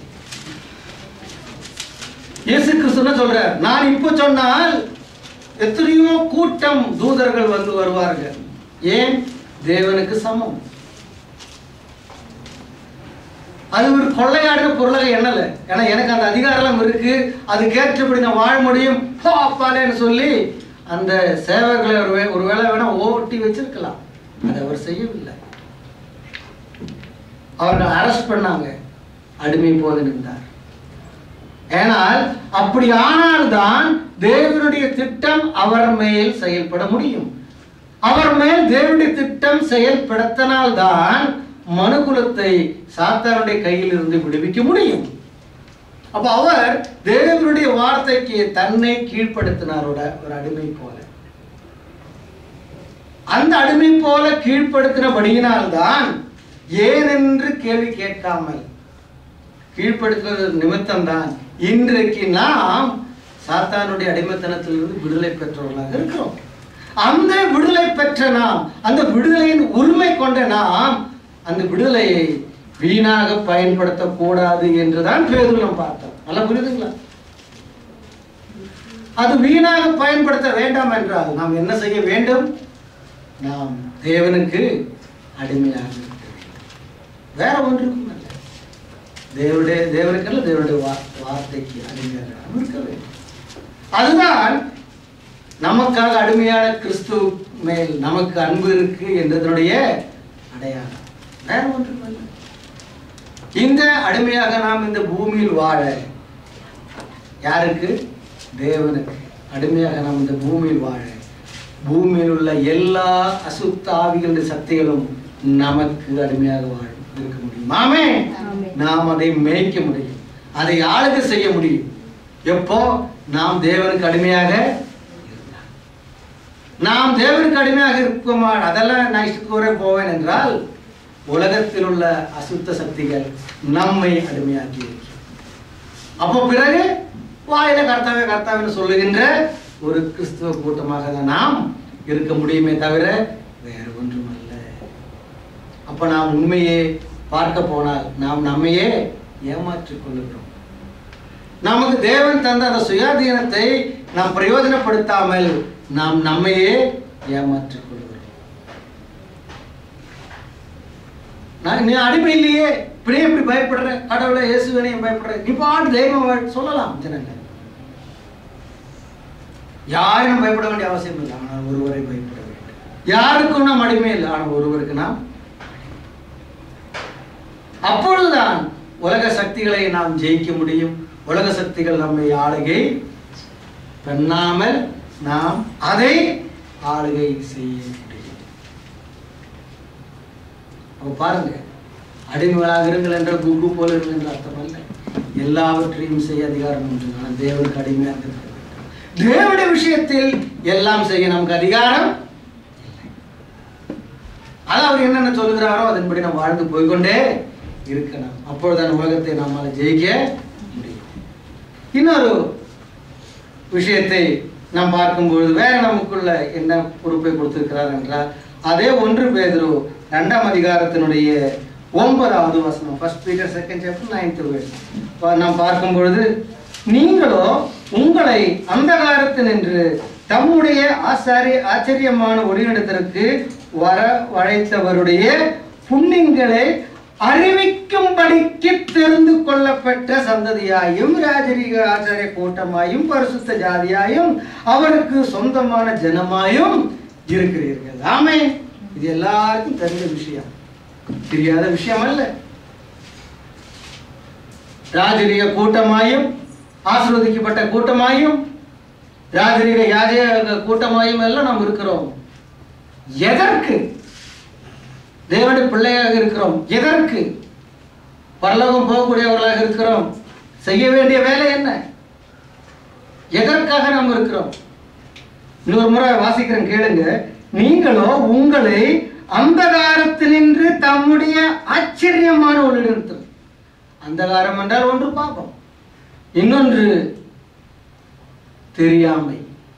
இயேசு கிறிஸ்து என்ன சொல்றார் நான் இப்போ சொன்னால் எத்தனையோ கூட்டம் தூதர்கள் வந்து வருவார்கள் ஏன் தேவனுக்கு சமம் அது ஒரு கொள்ளையாடுற பொருளாக எண்ணல ஏன்னா எனக்கு அந்த அதிகாரம் இருக்கு அது கேட்டபடி நான் வாழ முடியும் போ அப்பாலேன்னு சொல்லி அந்த சேவர்களை ஒரு வே- ஒரு வேளை வேணா ஓட்டி வச்சிருக்கலாம் அதை அவர் செய்யவில்லை அவர்கள் அரெஸ்ட் பண்ணாங்க அடிமை போது நின்றார் ஏனால் அப்படி ஆனால்தான் தேவனுடைய திட்டம் அவர் மேல் செயல்பட முடியும் அவர் மேல் தேவனுடைய திட்டம் செயல்படுத்தினால்தான் மனுகுலத்தை சாத்தானுடைய கையில் இருந்து விடுவிக்க முடியும் அப்ப அவர் தேவனுடைய வார்த்தைக்கு தன்னை கீழ்ப்படுத்தினார் ஒரு ஒரு அடிமை போல அந்த அடிமை போல கீழ்ப்படுத்தினபடியினால்தான் ஏனென்று கேள்வி கேட்காமல் கீழ்ப்படுத்துவது நிமித்தம்தான் இன்றைக்கு நாம் சாத்தானுடைய அடிமைத்தனத்திலிருந்து விடுதலை பெற்றவர்களாக இருக்கிறோம் அந்த விடுதலை பெற்ற நாம் அந்த விடுதலையின் உரிமை கொண்ட நாம் அந்த விடுதலையை வீணாக பயன்படுத்தக்கூடாது என்றுதான் பேதுலம் பார்த்தோம் நல்லா புரியுதுங்களா அது வீணாக பயன்படுத்த வேண்டாம் என்றால் நாம் என்ன செய்ய வேண்டும் நாம் தேவனுக்கு அடிமையாக இருக்க வேண்டும் வேற ஒன்றுக்கும் அல்ல தேவனுடைய தேவனுக்கல்ல தேவனுடைய வா- வார்த்தைக்கு அடிமையாக நாம் இருக்க வேண்டும் அதுதான் நமக்காக அடிமையான கிறிஸ்து மேல் நமக்கு அன்பு இருக்கு என்றதனுடைய அடையாளம் வேற ஒன்றும் அல்ல இந்த அடிமையாக நாம் இந்த பூமியில் வாழ யாருக்கு தேவனுக்கு அடிமையாக நாம் இந்த பூமியில் வாழ பூமியில் உள்ள எல்லா அசுத்த ஆவிகளுடைய சக்திகளும் நமக்கு அடிமையாக வாழ இருக்க முடியும் ஆமே ஆமென். நாம் அதை மேய்க்க முடியும் அதை ஆளுகை செய்ய முடியும் எப்போ நாம் தேவனுக்கு அடிமையாக இருந்தால். நாம் தேவனுக்கு அடிமையாக இருக்குமா அதெல்லாம் நான் இஷ்டத்துக்கு வரை போவேன் என்றால் உலகத்தில் உள்ள அசுத்த சக்திகள் நம்மை அடிமையாக்கி இருக்கிறது அப்போ பிறகு வாயில கர்த்தாவே கர்த்தாவேன்னு சொல்லுகின்ற ஒரு கிறிஸ்துவ கூட்டமாக தான் நாம் இருக்க முடியுமே தவிர வேறு ஒன்றுமல்ல அப்ப நாம் உண்மையே பார்க்க போனால் நாம் நம்மையே ஏமாற்றிக் கொள்ளுகிறோம் நமக்கு தேவன் தந்த அந்த சுயாதீனத்தை நாம் பிரயோஜனப்படுத்தாமல் நாம் நம்மையே ஏமாற்றிக் கொள்கிறோம் நான் நீ அடிமை இல்லையே இப்படியே இப்படி பயப்படுற கடவுளை இயேசுவனையும் பயப்படுற நீ பாட்டு தெய்வம் வாழ் சொல்லலாம் ஜனங்கள் யாரும் பயப்பட வேண்டிய அவசியம் இல்லை ஆனால் ஒருவரை பயப்பட வேண்டும் யாருக்கும் நாம் அடிமை இல்லை ஆனால் ஒருவருக்கு நாம் அப்பொழுதுதான் உலக சக்திகளை நாம் ஜெயிக்க முடியும் உலக சக்திகள் நம்மை ஆளுகை பண்ணாமல் நாம் அதை ஆளுகை செய்ய முடியும் அப்ப பாருங்க அடிமைகளாக இருங்கள் என்ற குகு போல இருங்கள் என்ற அர்த்தம் அல்ல எல்லாவற்றையும் செய்ய அதிகாரம் உண்டு ஆனால் தேவனுக்கு அடிமையாக இருக்க வேண்டும் தேவனுடைய விஷயத்தில் எல்லாம் செய்ய நமக்கு அதிகாரம் இல்லை. அது அவர் என்னென்ன சொல்லுகிறாரோ அதன்படி நாம் வாழ்ந்து போய்க்கொண்டே இருக்கணும் அப்பொழுதுதான் உலகத்தை நம்மால ஜெயிக்க முடியும் இன்னொரு விஷயத்தை நாம் பார்க்கும்பொழுது வேற நமக்குள்ள என்ன பொறுப்பை கொடுத்திருக்கிறார் என்றால் அதே ஒன்று பேதுரு இரண்டாம் அதிகாரத்தினுடைய ஒன்பதாவது வசனம் first Peter second chapter ninth verse நாம் பார்க்கும் பொழுது நீங்களோ உங்களை அந்தகாரத்தினின்று தம்முடைய ஆசாரிய ஆச்சரியமான ஒளியிடத்திற்கு வர வழைத்தவருடைய புண்ணியங்களை அறிவிக்கும்படிக்கு தெரிந்து கொள்ளப்பட்ட சந்ததியாயும் ராஜரீக ஆச்சாரிய கூட்டமாயும் பரிசுத்த ஜாதியாயும் அவருக்கு சொந்தமான ஜனமாயும் இருக்கிறீர்கள் ஆமே இது எல்லாருக்கும் தெரிஞ்ச விஷயம் தெரியாத விஷயம் அல்ல ராஜரீக கூட்டமாயும் ஆசிர்வதிக்கப்பட்ட கூட்டமாயும் ராஜரீக யாஜக கூட்டமாயும் எல்லாம் நாம் இருக்கிறோம் எதற்கு தேவனுடைய பிள்ளையாக இருக்கிறோம் எதற்கு பரலோகம் போகக்கூடியவர்களாக இருக்கிறோம் செய்ய வேண்டிய வேலை என்ன எதற்காக நாம் இருக்கிறோம் இன்னொரு முறை வாசிக்கிறேன் கேளுங்க நீங்களோ உங்களை அந்தகாரத்தினின்று தம்முடைய ஆச்சரியமான ஒரு நிறுத்தம் அந்தகாரம் என்றால் ஒன்று பாபம் இன்னொன்று தெரியாமை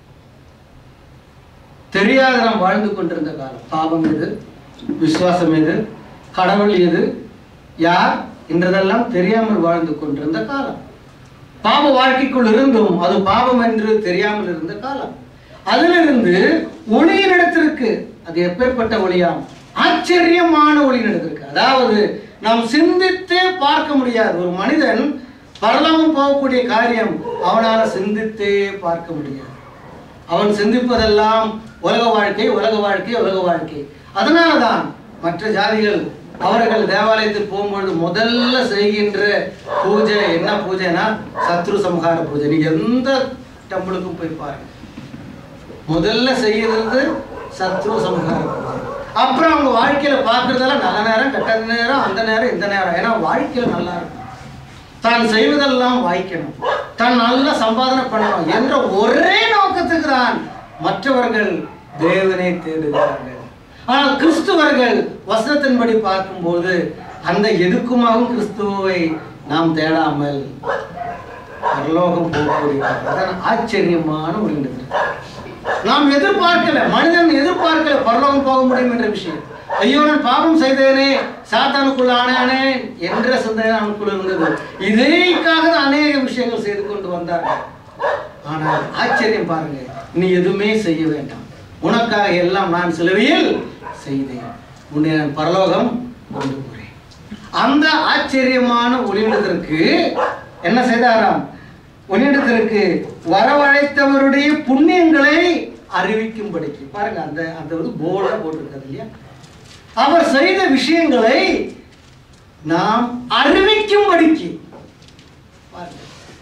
தெரியாத நாம் வாழ்ந்து கொண்டிருந்த காலம் பாவம் எது விசுவாசம் எது கடவுள் எது யார் என்றதெல்லாம் தெரியாமல் வாழ்ந்து கொண்டிருந்த காலம் பாவ வாழ்க்கைக்குள் இருந்தும் அது பாவம் என்று தெரியாமல் இருந்த காலம் அதிலிருந்து ஒளியினிடத்திற்கு அது எப்பேற்பட்ட ஒளியாம் ஆச்சரியமான ஒளியினிடத்திற்கு அதாவது நாம் சிந்தித்தே பார்க்க முடியாது ஒரு மனிதன் பரலோகம் போகக்கூடிய காரியம் அவனால சிந்தித்தே பார்க்க முடியாது அவன் சிந்திப்பதெல்லாம் உலக வாழ்க்கை உலக வாழ்க்கை உலக வாழ்க்கை அதனால்தான் மற்ற ஜாதிகள் அவர்கள் தேவாலயத்தில் போகும்பொழுது முதல்ல செய்கின்ற பூஜை என்ன பூஜைனா சத்ரு சம்ஹார பூஜை நீங்க எந்த டெம்பிளுக்கும் போய் பாருங்க முதல்ல செய்யறது சத்ரு சம்ஹார பூஜை அப்புறம் அவங்க வாழ்க்கையில பார்க்கறதெல்லாம் நல்ல நேரம் கெட்ட நேரம் அந்த நேரம் இந்த நேரம் ஏன்னா வாழ்க்கையில நல்லா இருக்கும் தான் செய்வதெல்லாம் வாய்க்கணும் தான் நல்லா சம்பாதனை பண்ணணும் என்ற ஒரே நோக்கத்துக்கு தான் மற்றவர்கள் தேவனை தேடுகிறார்கள் ஆனால் கிறிஸ்துவர்கள் வசனத்தின்படி பார்க்கும்போது அந்த எதுக்குமாகவும் கிறிஸ்துவை நாம் தேடாமல் பரலோகம் போகக்கூடிய அதான் ஆச்சரியமான ஒரு நிகழ்வு. நாம் எதிர்பார்க்கல மனிதன் எதிர்பார்க்கல பரலோகம் போக முடியும் என்ற விஷயம் ஐயோ நான் பாவம் செய்தேனே சாத்தானுக்குள்ள ஆனானே என்ற சிந்தனை அவனுக்குள்ள இருந்தது இதேக்காக தான் அநேக விஷயங்கள் செய்து கொண்டு வந்தார்கள் ஆனால் ஆச்சரியம் பாருங்க நீ எதுவுமே செய்ய வேண்டாம் உனக்காக எல்லாம் நான் சிலுவையில் செய்தேன் உன்னை நான் பரலோகம் கொண்டு போறேன் அந்த ஆச்சரியமான ஒளியிடத்திற்கு என்ன செய்தாராம் ஒளியிடத்திற்கு வரவழைத்தவருடைய புண்ணியங்களை அறிவிக்கும்படிக்கு பாருங்க அந்த அந்த வந்து போர்டா போட்டிருக்காது இல்லையா அவர் செய்த விஷயங்களை நாம் அறிவிக்கும்படிக்கு பாருங்க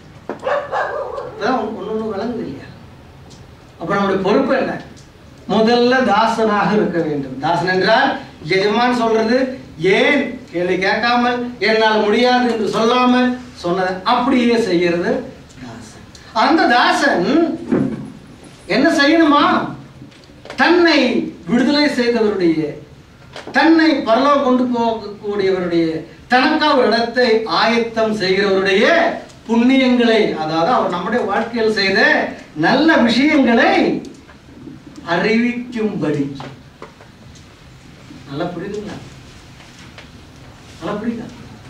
இப்பதான் ஒன்று ஒன்று விளங்குது இல்லையா அப்ப நம்முடைய பொறுப்பு என்ன முதல்ல தாசனாக இருக்க வேண்டும் தாசன் என்றால் எஜமான் சொல்றது ஏன் கேள்வி கேட்காமல் என்னால் முடியாது என்று சொல்லாமல் சொன்னதை அப்படியே செய்யறது தாசன் அந்த தாசன் என்ன செய்யணுமா தன்னை விடுதலை செய்தவருடைய தன்னை பரலோகம் கொண்டு போகக்கூடியவருடைய தனக்கா ஒரு இடத்தை ஆயத்தம் செய்கிறவருடைய புண்ணியங்களை அதாவது அவர் நம்முடைய வாழ்க்கையில் செய்த நல்ல விஷயங்களை அறிவிக்கும்படி நல்லா புரியுதுங்களா நல்லா புரியுதா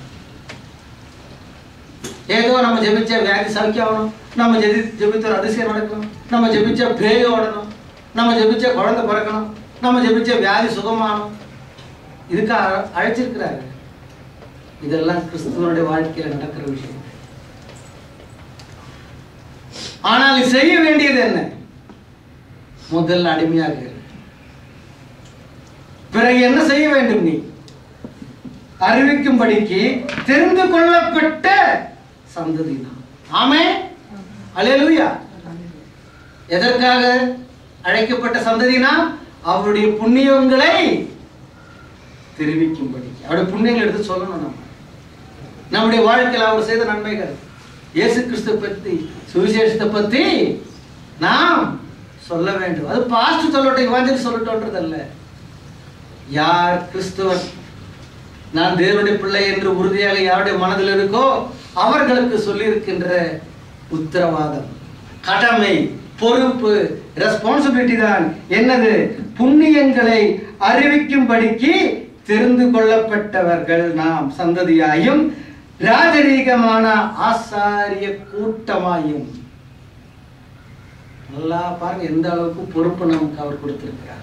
ஏதோ நம்ம ஜெபிச்ச வியாதி சௌக்கியம் ஆகணும் நம்ம ஜெபி ஜெபித்த ஒரு அதிசயம் நடக்கணும் நம்ம ஜெபிச்ச பேய் ஓடணும் நம்ம ஜெபிச்ச குழந்தை பிறக்கணும் நம்ம ஜெபிச்ச வியாதி சுகமாகணும் இதுக்கு அ- அழைச்சிருக்கிறாரு இதெல்லாம் கிறிஸ்துவனுடைய வாழ்க்கையில் நடக்கிற விஷயம் ஆனால் நீ செய்ய வேண்டியது என்ன முதல் அடிமையாக இரு. பிறகு என்ன செய்ய வேண்டும் நீ அறிவிக்கும்படிக்கு தெரிந்து கொள்ளப்பட்ட சந்ததி தான் ஆமே அல்லேலூயா எதற்காக அழைக்கப்பட்ட சந்ததினா அவருடைய புண்ணியங்களை தெரிவிக்கும்படி அவருடைய புண்ணியங்களை எடுத்து சொல்லணும் நம்ம நம்முடைய வாழ்க்கையில் அவர் செய்த நன்மைகள் இயேசு கிறிஸ்து பத்தி சுவிசேஷத்தை பத்தி நாம் சொல்ல வேண்டும் அது பாஸ்ட் சொல்லட்டும் இவாஞ்சல் சொல்லட்டோன்றது அல்ல யார் கிறிஸ்துவன் நான் தேவனுடைய பிள்ளை என்று உறுதியாக யாருடைய மனதில் இருக்கோ அவர்களுக்கு சொல்லியிருக்கின்ற உத்தரவாதம் கடமை பொறுப்பு ரெஸ்பான்சிபிலிட்டி தான் என்னது புண்ணியங்களை அறிவிக்கும்படிக்கு தெரிந்து கொள்ளப்பட்டவர்கள் நாம் சந்ததியாயும் ராஜரீகமான ஆசாரிய கூட்டமாயும் நல்லா பாருங்க எந்த அளவுக்கு பொறுப்பு நமக்கு அவர் கொடுத்திருக்கிறார்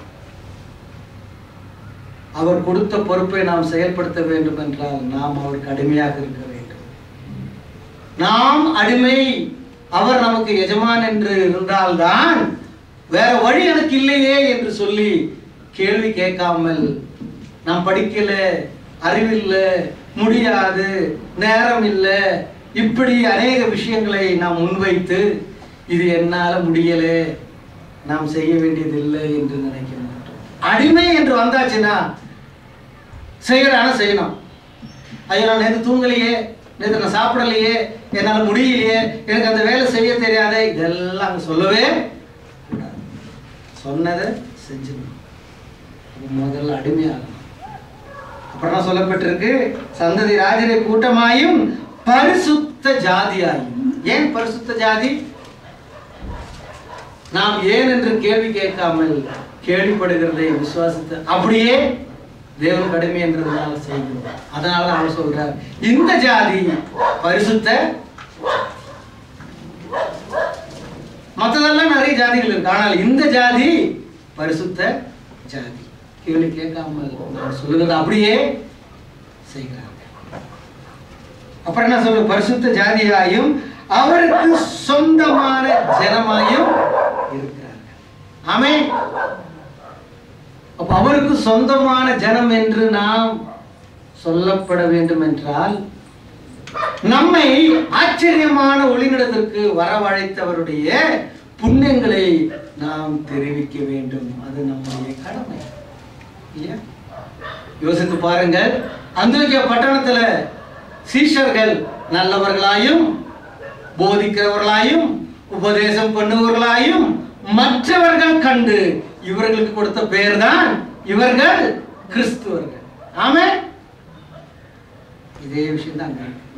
அவர் கொடுத்த பொறுப்பை நாம் செயல்படுத்த வேண்டும் என்றால் நாம் அவருக்கு அடிமையாக இருக்க வேண்டும் நாம் அடிமை அவர் நமக்கு எஜமான் என்று இருந்தால்தான் வேற வழி எனக்கு இல்லையே என்று சொல்லி கேள்வி கேட்காமல் நாம் படிக்கல அறிவில்ல முடியாது நேரம் இல்லை இப்படி அநேக விஷயங்களை நாம் முன்வைத்து இது என்னால முடியல நாம் செய்ய வேண்டியது இல்லை என்று நினைக்க மாட்டோம் அடிமை என்று வந்தாச்சுன்னா செய்யறான செய்யணும் ஐயோ நான் நேற்று தூங்கலையே நேற்று நான் சாப்பிடலையே என்னால் முடியலையே எனக்கு அந்த வேலை செய்ய தெரியாதே இதெல்லாம் அங்க சொல்லவே கூடாது சொன்னதை செஞ்சிடணும் அப்ப முதல்ல அடிமையாகணும் அப்புறம் என்ன சொல்லப்பட்டிருக்கு சந்ததி ராஜரை கூட்டமாயும் பரிசுத்த ஜாதியாயும் ஏன் பரிசுத்த ஜாதி நாம் ஏன் என்று கேள்வி கேட்காமல் கேள்விப்படுகிறதை விசுவாசித்து அப்படியே தேவன் கடுமை என்றதுனால செய்கிறோம் அதனால அவர் சொல்றார் இந்த ஜாதி பரிசுத்த மற்றதெல்லாம் நிறைய ஜாதிகள் இருக்கு ஆனால் இந்த ஜாதி பரிசுத்த ஜாதி கேள்வி கேட்காமல் அவர் சொல்லுகிறது அப்படியே செய்கிறாங்க அப்புறம் என்ன சொல்லு பரிசுத்த ஜாதியாயும் அவருக்கு சொந்தமான ஜனமாயும் இருக்கிறார்கள் ஆமே அப்ப அவருக்கு சொந்தமான ஜனம் என்று நாம் சொல்லப்பட வேண்டும் என்றால் நம்மை ஆச்சரியமான ஒளிநிடத்திற்கு வரவழைத்தவருடைய புண்ணியங்களை நாம் தெரிவிக்க வேண்டும் அது நம்முடைய கடமை இல்லையா யோசித்து பாருங்கள் அந்தோக்கிய பட்டணத்துல சீஷர்கள் நல்லவர்களாயும் போதிக்கிறவர்களாயும் உபதேசம் பண்ணுவவர்களாயும் மற்றவர்கள் கண்டு இவர்களுக்கு கொடுத்த பெயர் தான் இவர்கள் கிறிஸ்துவர்கள் ஆமே இதே விஷயம் தான்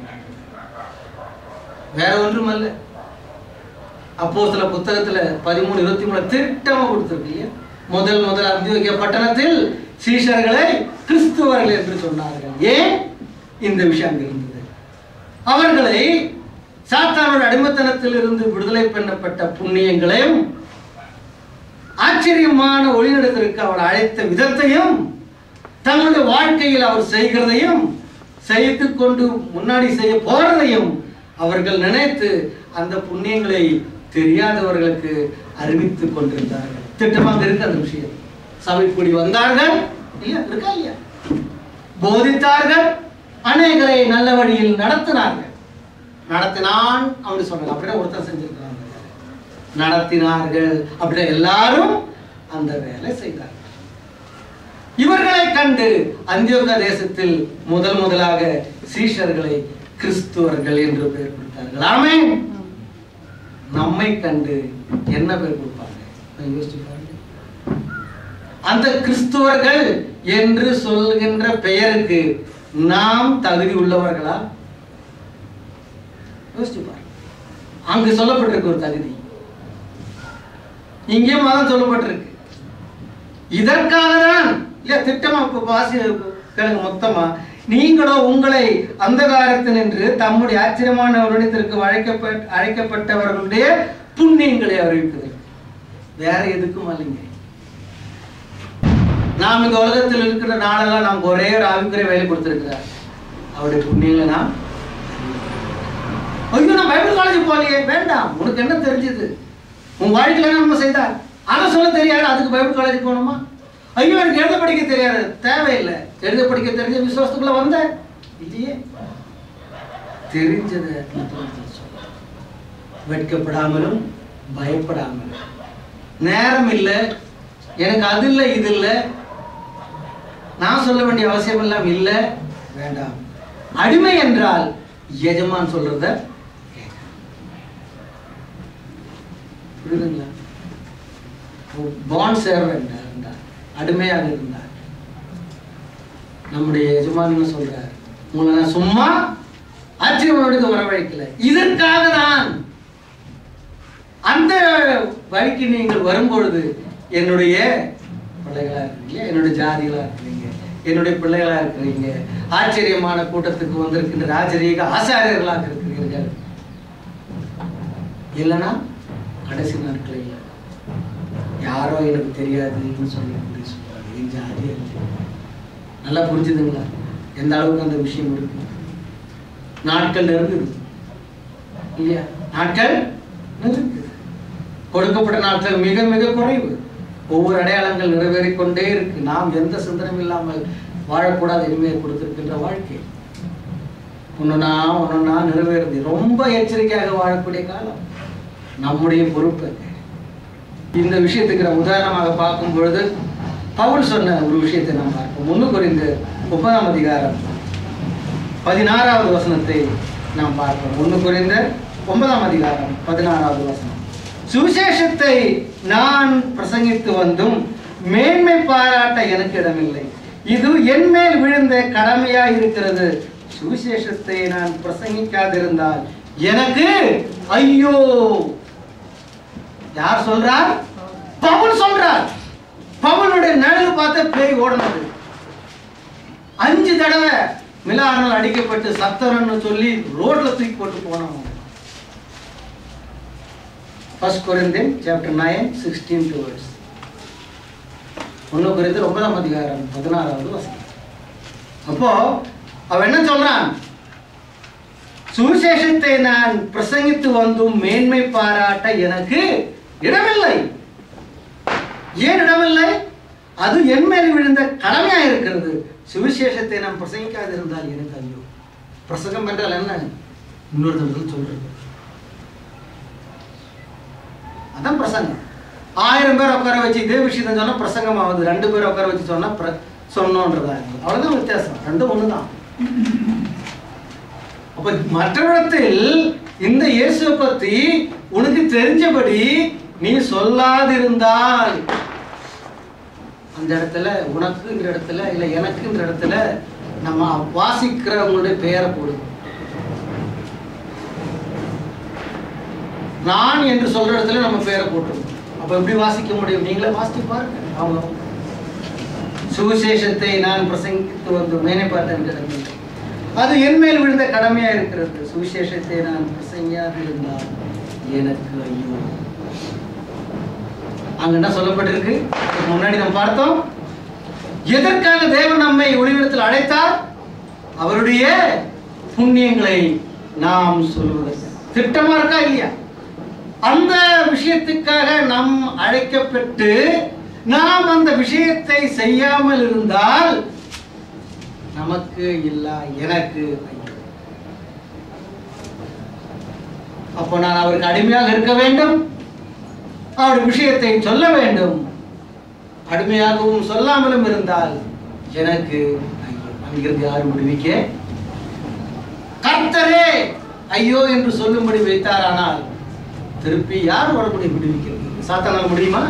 வேற ஒன்றும் அல்ல அப்போ சில புத்தகத்துல பதிமூணு இருபத்தி மூணு திட்டமா கொடுத்திருக்கு இல்லையா முதல் முதல் அந்தியோகிய பட்டணத்தில் சீஷர்களை கிறிஸ்துவர்கள் என்று சொன்னார்கள் ஏன் இந்த விஷயம் அங்க இருந்தது அவர்களை சாத்தானோட அடிமத்தனத்தில் இருந்து விடுதலை பண்ணப்பட்ட புண்ணியங்களையும் ஆச்சரியமான ஒளிநடத்திற்கு அவர் அழைத்த விதத்தையும் தங்களுடைய வாழ்க்கையில் அவர் செய்கிறதையும் செய்து கொண்டு முன்னாடி செய்ய போறதையும் அவர்கள் நினைத்து அந்த புண்ணியங்களை தெரியாதவர்களுக்கு அறிவித்துக் கொண்டிருந்தார்கள் திட்டமாக இருக்கு அந்த விஷயம் சபைக்குடி வந்தார்கள் இல்லையா இருக்கா இல்லையா போதித்தார்கள் அநேகரை நல்ல வழியில் நடத்தினார்கள் நடத்தினான் அப்படி சொன்னாங்க அப்படியே ஒருத்தர் செஞ்சிருக்கிறாங்க நடத்தினார்கள் அப்படியே எல்லாரும் அந்த வேலை செய்தார்கள் இவர்களை கண்டு அந்தியோக தேசத்தில் முதல் முதலாக சீஷர்களை கிறிஸ்துவர்கள் என்று பெயர் கொடுத்தார்கள் ஆமென் நம்மை கண்டு என்ன பேர் கொடுப்பாங்க நான் யோசிச்சு பாருங்க அந்த கிறிஸ்துவர்கள் என்று சொல்கின்ற பெயருக்கு நாம் தகுதி உள்ளவர்களா யோசிச்சு பாருங்க அங்கு சொல்லப்பட்டிருக்கு ஒரு தகுதி இங்கே மதம் சொல்லப்பட்டிருக்கு இதற்காக தான் இல்ல திட்டமா இப்ப வாசி கேளுங்க மொத்தமா நீங்களோ உங்களை அந்தகாரத்தினின்று தம்முடைய ஆச்சரியமான உருவத்திற்கு அழைக்கப்பட்ட அழைக்கப்பட்டவர்களுடைய புண்ணியங்களை அறிவிப்பது வேற எதுக்கும் அல்லைங்க நாம் இந்த உலகத்தில் இருக்கிற நாளெல்லாம் நமக்கு ஒரே ஒரு ஆவிக்குரிய வேலை கொடுத்திருக்கிறார் அவருடைய புண்ணியங்களை நாம் ஐயோ நான் பைபிள் காலேஜ் போகலையே வேண்டாம் உனக்கு என்ன தெரிஞ்சது உன் வாழ்க்கையில என்ன நம்ம செய்தார் அதை சொல்ல தெரியாது அதுக்கு பைபிள் காலேஜ் போகணுமா ஐயோ எனக்கு எழுத படிக்க தெரியாது தேவையில்லை எழுத படிக்க தெரிஞ்ச விசுவாசத்துக்குள்ள வந்த இல்லையே தெரிஞ்சதை மற்றவங்களுக்கு சொல்ல. வெட்கப்படாமலும் பயப்படாமலும் நேரம் இல்லை எனக்கு அது இல்லை இது இல்லை நான் சொல்ல வேண்டிய அவசியம் எல்லாம் இல்லை வேண்டாம் அடிமை என்றால் எஜமான் சொல்றத கேட்கணும். புரியுதுங்களா பாண்ட் சேர்வன் இருந்தார் அடிமையாக இருந்தார் நம்முடைய எஜமான் என்ன சொல்றார் உங்களை நான் சும்மா ஆச்சரியமோடு வரவழைக்கல இதற்காக தான் அந்த வழிக்கு நீங்கள் வரும்பொழுது என்னுடைய பிள்ளைகளா இருக்கிறீங்க என்னுடைய ஜாதிகளா இருக்கிறீங்க என்னுடைய பிள்ளைகளா இருக்கிறீங்க ஆச்சரியமான கூட்டத்துக்கு வந்திருக்கின்ற ராஜரீக ஆசாரியர்களாக இருக்கிறீர்கள் இல்லைன்னா கடைசி நாட்களில் யாரோ எனக்கு தெரியாதுன்னு சொல்லி அப்படி சொல்றாங்க என் ஜாதி அல்ல நல்லா புரிஞ்சுதுங்களா எந்த அளவுக்கு அந்த விஷயம் இருக்கு நாட்கள் நெருங்குது இல்லையா நாட்கள் நெருங்குது கொடுக்கப்பட்ட நாட்கள் மிக மிக குறைவு ஒவ்வொரு அடையாளங்கள் நிறைவேறிக் கொண்டே இருக்கு நாம் எந்த சிந்தனையும் இல்லாமல் வாழக்கூடாது இனிமேல் கொடுத்திருக்கின்ற வாழ்க்கை ஒண்ணுனா ஒண்ணுனா நிறைவேறுது ரொம்ப எச்சரிக்கையாக வாழக்கூடிய காலம் நம்முடைய பொறுப்பு அது. இந்த விஷயத்துக்கு நம்ம உதாரணமாக பார்க்கும் பொழுது பவுல் சொன்ன ஒரு விஷயத்தை நாம் பார்ப்போம் ஒன்று குறைந்து ஒன்பதாம் அதிகாரம் பதினாறாவது வசனத்தை நாம் பார்ப்போம் ஒன்று குறைந்த ஒன்பதாம் அதிகாரம் பதினாறாவது வசனம் சுவிசேஷத்தை நான் பிரசங்கித்து வந்தும் மேன்மை பாராட்ட எனக்கு இடமில்லை இது என் மேல் விழுந்த கடமையா இருக்கிறது சுவிசேஷத்தை நான் பிரசங்கிக்காதிருந்தால் எனக்கு ஐயோ யார் சொல்றார் பவுல் சொல்றார் பவுலுடைய நிழல் பார்த்து பேய் ஓடினது அஞ்சு தடவை மிலாரனால் அடிக்கப்பட்டு சத்தரன்னு சொல்லி ரோட்ல தூக்கி போட்டு போனவங்க first Corinthian chapter nine sixteen to words ஒன்று குறித்து ஒன்பதாம் அதிகாரம் பதினாறாவது வசனம் அப்போ அவன் என்ன சொல்றான் சுவிசேஷத்தை நான் பிரசங்கித்து வந்தும் மேன்மை பாராட்ட எனக்கு இடமில்லை ஏன் இடமில்லை அது என் மேல் விழுந்த கடமையா இருக்கிறது சுவிசேஷத்தை நாம் பிரசங்கிக்காதிருந்தால் எனக்கு ஐயோ பிரசங்கம் என்றால் என்ன இன்னொருத்தருக்கு சொல்றது அதான் பிரசங்கம் ஆயிரம் பேர் உட்கார வச்சு இதே விஷயத்தை சொன்னா பிரசங்கம் ஆகுது ரெண்டு பேர் உட்கார வச்சு சொன்னா பிர- சொன்னோன்றதா இருக்குது. அவ்வளவுதான் வித்தியாசம் ரெண்டும் ஒண்ணுதான் அப்ப மற்றவரிடத்தில் இந்த இயேசுவை பத்தி உனக்கு தெரிஞ்சபடி நீ சொல்லாதிருந்தால் அந்த இடத்துல உனக்குன்ற இடத்துல இல்ல எனக்குன்ற இடத்துல நம்ம வாசிக்கிறவங்களுடைய பெயரை போடு நான் என்று சொல்ற இடத்துல நம்ம பெயரை போட்டுருவோம் அப்ப எப்படி வாசிக்க முடியும் நீங்களே வாசித்து பாருங்க அவங்க சுவிசேஷத்தை நான் பிரசங்கித்து வந்து மேனை பார்த்தேன் கிடந்தது அது என் மேல் விழுந்த கடமையா இருக்கிறது சுவிசேஷத்தை நான் பிரசங்கியாது இருந்தால் எனக்கு ஐயோ அங்க என்ன சொல்லப்பட்டிருக்கு இதுக்கு முன்னாடி நம்ம பார்த்தோம் எதற்காக தேவன் நம்மை ஒளிவிடத்தில் அழைத்தார் அவருடைய புண்ணியங்களை நாம் சொல்வது திட்டமா இருக்கா இல்லையா அந்த விஷயத்துக்காக நாம் அழைக்கப்பட்டு நாம் அந்த விஷயத்தை செய்யாமல் இருந்தால் நமக்கு இல்ல எனக்கு ஐயோ. அப்போ நான் அவருக்கு அடிமையாக இருக்க வேண்டும் அவருடைய விஷயத்தை சொல்ல வேண்டும் அடிமையாகவும் சொல்லாமலும் இருந்தால் எனக்கு ஐயோ, அங்கிருந்து யாரும் விடுவிக்க கர்த்தரே ஐயோ என்று சொல்லும்படி வைத்தாரானால் திருப்பி யார் மறுபடியும் விடுவிக்கிறது சாத்தானால் முடியுமா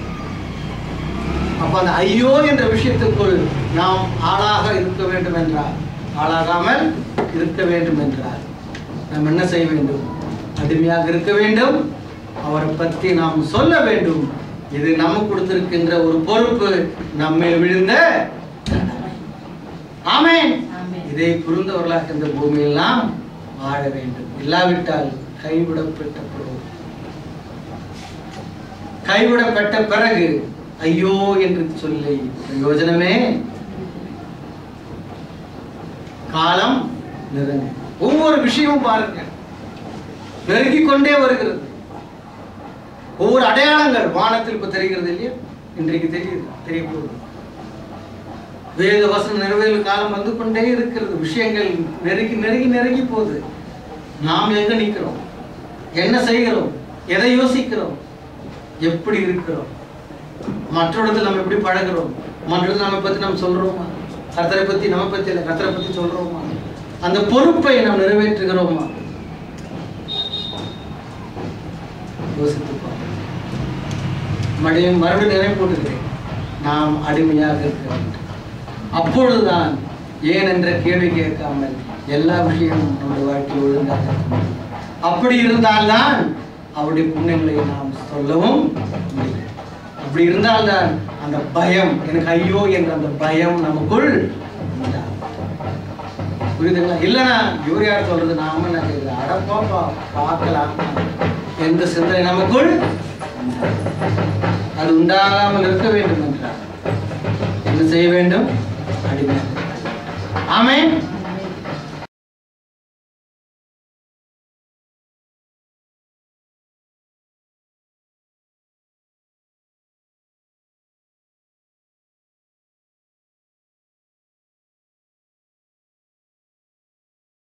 அப்ப அந்த ஐயோ என்ற விஷயத்துக்குள் நாம் ஆளாக இருக்க வேண்டும் என்றால் ஆளாகாமல் இருக்க வேண்டும் என்றால் நாம் என்ன செய்ய வேண்டும் அடிமையாக இருக்க வேண்டும் அவரை பற்றி நாம் சொல்ல வேண்டும் இது நமக்கு கொடுத்திருக்கின்ற ஒரு பொறுப்பு நம்மேல் விழுந்த கடமை. ஆமென் ஆமென். இதை புரிந்தவர்களாக இந்த பூமியில் நாம் வாழ வேண்டும் இல்லாவிட்டால் கைவிடப்பட்ட பிறகு கைவிடப்பட்ட பிறகு ஐயோ என்று சொல்லி பிரயோஜனமே காலம் நெருங்க ஒவ்வொரு விஷயமும் பாருங்க நெருங்கிக் கொண்டே வருகிறது ஒவ்வொரு அடையாளங்கள் வானத்தில் இப்ப தெரிகிறது இல்லையா இன்றைக்கு தெரியுது தெரிய போகுது வேத வசன நிறைவேறு காலம் வந்து கொண்டே இருக்கிறது விஷயங்கள் நெருங்கி நெருங்கி நெருங்கி போகுது நாம் எங்க நிக்கிறோம் என்ன செய்கிறோம் எதை யோசிக்கிறோம் எப்படி இருக்கிறோம் மற்றொருத்தில் நம்ம எப்படி பழகுறோம் மற்றொரு நம்ம பத்தி நம்ம சொல்றோமா கர்த்தரை பத்தி நம்ம பத்தி இல்லை கர்த்தரை பத்தி சொல்றோமா அந்த பொறுப்பை நாம் நிறைவேற்றுகிறோமா யோசித்து பார்ப்போம். மறுபடியும் மறுபடியும் நினைவு போட்டுக்கிறேன் நாம் அடிமையாக இருக்க வேண்டும் அப்பொழுதுதான் ஏன் என்ற கேள்வி கேட்காமல் எல்லா விஷயமும் நம்முடைய வாழ்க்கையில் ஒழுங்காக இருக்கும். அப்படி இருந்தால்தான் அவருடைய புண்ணியங்களை நாம் சொல்லவும் முடியும் அப்படி இருந்தால்தான் அந்த பயம் எனக்கு ஐயோ என்ற அந்த பயம் நமக்குள் உண்டாகும். புரியுதுங்களா இல்லைன்னா இவர் யார் சொல்றது நாம என்ன கேட்குது அடப்பாப்பா பார்க்கலாம் எந்த சிந்தனை நமக்குள் உண்டாகும். அது உண்டாகாமல் இருக்க வேண்டும் என்றார் என்ன செய்ய வேண்டும் அடிமை ஆமென்